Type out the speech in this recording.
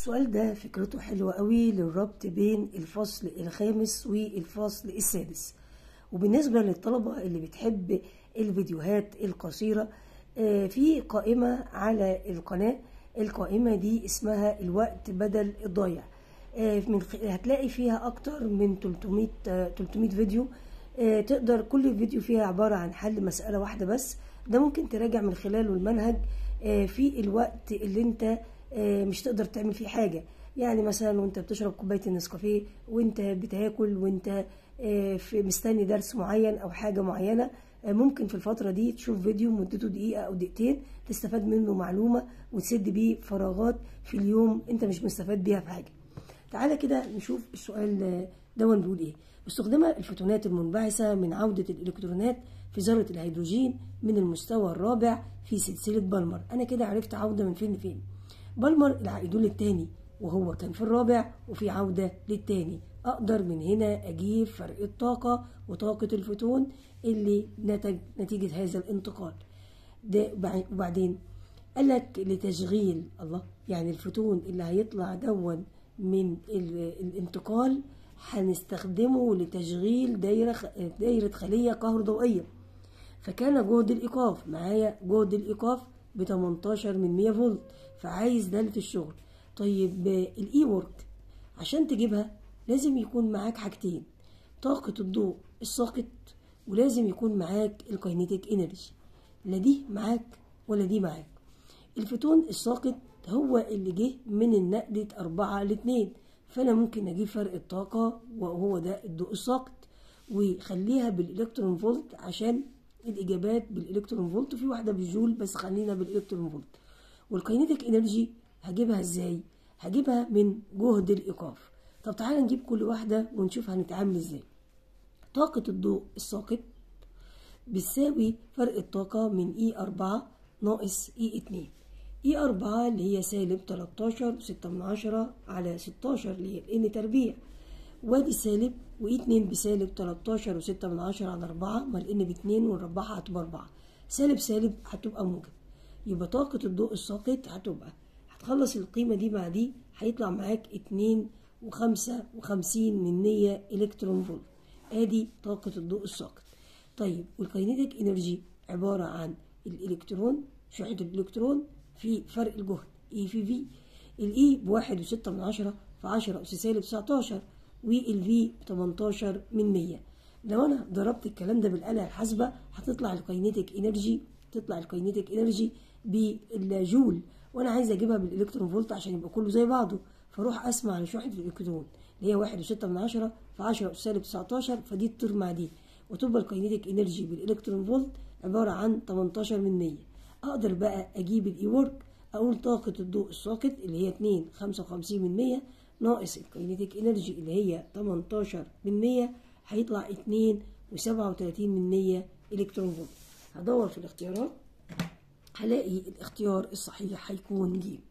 السؤال ده فكرته حلوة قوي للربط بين الفصل الخامس والفصل السادس وبالنسبة للطلبة اللي بتحب الفيديوهات القصيرة آه، في قائمة على القناة القائمة دي اسمها الوقت بدل الضايع آه، من خ- هتلاقي فيها أكتر من 300 آه، 300 فيديو آه، تقدر كل فيديو فيها عبارة عن حل مسألة واحدة بس ده ممكن تراجع من خلاله المنهج آه، في الوقت اللي انت آه، مش تقدر تعمل فيه حاجة يعني مثلا وانت بتشرب كوباية النسكافيه وانت بتاكل وانت آه، في مستني درس معين او حاجة معينة آه، ممكن في الفترة دي تشوف فيديو مدته دقيقة او دقيقتين تستفاد منه معلومة وتسد بيه فراغات في اليوم انت مش مستفاد بيها في حاجة تعالى كده نشوف السؤال آه، دون بيقول ايه باستخدام الفوتونات المنبعثة من عودة الإلكترونات في ذرة الهيدروجين من المستوى الرابع في سلسلة بالمر أنا كده عرفت عودة من فين لفين بالمر العائدون للتاني وهو كان في الرابع وفي عودة للتاني أقدر من هنا أجيب فرق الطاقة وطاقة الفوتون اللي نتج نتيجة هذا الانتقال ده وبع- وبعدين قال لك لتشغيل الله يعني الفوتون اللي هيطلع دون من ال- الانتقال هنستخدمه لتشغيل دايرة خ- دايرة خلية كهروضوئية فكان جهد الإيقاف معايا جهد الإيقاف ب 18 من 100 فولت فعايز دالة الشغل طيب آه، الإي وورك عشان تجيبها لازم يكون معاك حاجتين طاقة الضوء الساقط ولازم يكون معاك الكاينيتيك انرجي لا دي معاك ولا دي معاك الفوتون الساقط هو اللي جه من النقلة أربعة لاتنين فأنا ممكن أجيب فرق الطاقة وهو ده الضوء الساقط وخليها بالإلكترون فولت عشان الإجابات بالإلكترون فولت وفي واحدة بالجول بس خلينا بالإلكترون فولت والكاينيتيك انرجي هجيبها ازاي هجيبها من جهد الإيقاف طب تعالى نجيب كل واحدة ونشوف هنتعامل ازاي طاقة الضوء الساقط بتساوي فرق الطاقة من اي أربعة ناقص اي اتنين اي أربعة اللي هي سالب تلاتاشر ستة من عشرة على ستاشر اللي هي الان تربيع وادي سالب واي اتنين بسالب تلاتاشر وستة من عشرة على أربعة ما الان باتنين ونربعها هتبقى أربعة سالب سالب هتبقى موجب يبقى طاقة الضوء الساقط هتبقى هتخلص القيمة دي مع دي هيطلع معاك اتنين وخمسة وخمسين من مية إلكترون فولت ادي طاقة الضوء الساقط طيب والكاينيتيك انرجي عبارة عن الالكترون شحنة الالكترون في فرق الجهد اي في في الاي بواحد وستة من عشرة في عشرة أس سالب تسعتاشر والفي بتمنتاشر من مية لو أنا ضربت الكلام ده بالآلة الحاسبة هتطلع الكاينيتيك انرجي تطلع الكاينيتيك انرجي بالجول وانا عايز اجيبها بالالكترون فولت عشان يبقى كله زي بعضه فاروح اسمع على شحنه الالكترون اللي هي واحد وستة من عشرة في عشرة أس سالب تسعتاشر فدي تطير مع دي وتبقى الكاينيتيك انرجي بالالكترون فولت عبارة عن 18 من 100 اقدر بقى اجيب الاي ورك اقول طاقة الضوء الساقط اللي هي 2 55 من 100 ناقص الكاينيتيك انرجي اللي هي 18 من 100 هيطلع 2 و37 من 100 الكترون فولت هدور في الاختيارات هلاقي الاختيار الصحيح هيكون ج